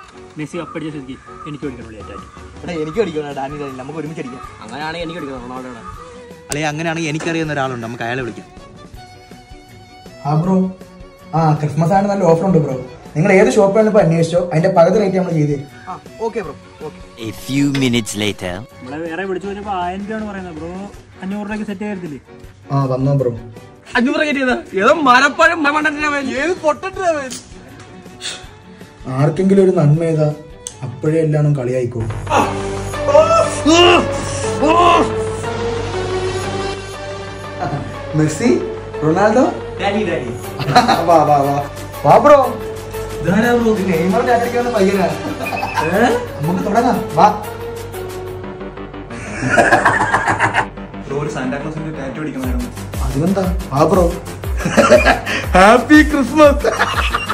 Messi കപ്പടിച്ച സ്ഥിതിക്ക് എനിക്ക് മേടിക്കണം വിളിയാറ്റായിട്ട് എടാ എനിക്ക് അടിക്കണം ഡാനി ഡാനി നമുക്ക് ഒരുമിച്ച് അടിക്കാം അങ്ങനെയാണെങ്കിൽ എനിക്ക് എടുക്കണം റൊണാൾഡോയുടെ അല്ലെ അങ്ങനെയാണെങ്കിൽ എനിക്കറിയുന്ന ഒരാളുണ്ട് നമുക്ക് അയാളെ വിളിക്കാം ആ ബ്രോ ആ ക്രിസ്മസ് ആണ് നല്ല ഓഫർ ഉണ്ട് ബ്രോ നിങ്ങൾ ഏത് ഷോപ്പാണ് ഇപ്പോൾ അന്വേഷിച്ചോ അതിന്റെ പകുതി റേറ്റ് നമ്മൾ ചെയ്ത് തരും. ആ okay bro okay A few minutes later. നമ്മളെ വേറെ വിളിച്ചു കഴിഞ്ഞപ്പോൾ ആയിരം രൂപയാണ് പറയുന്നത് ബ്രോ അഞ്ഞൂറ് രൂപയ്ക്ക് സെറ്റ് ചെയ്തില്ലേ ആ വന്നോ ബ്രോ അഞ്ഞൂറ് കയറ്റിയത് ഏതോ മരപ്പഴം ഏത് പൊട്ടിട്ട് ആർക്കെങ്കിലും ഒരു നന്മ ചെയ്താ അപ്പോഴേ എല്ലാണും കളിയായിക്കോ മെസ്സി റൊണാൾഡോ ഡാനി ഡാനി വാ വാ വാ വാ ബ്രോ നെയ്മർ ചാറ്റടിക്കാവുന്ന പയ്യനാണ് നമുക്ക് തുടങ്ങാം വാ ബ്രോ ഒരു സാന്റാക്ലോസിന്റെ ടാറ്റു അടിക്കണമായിരുന്നു അതിനെന്താ വാ ബ്രോ ഹാപ്പി ക്രിസ്മസ്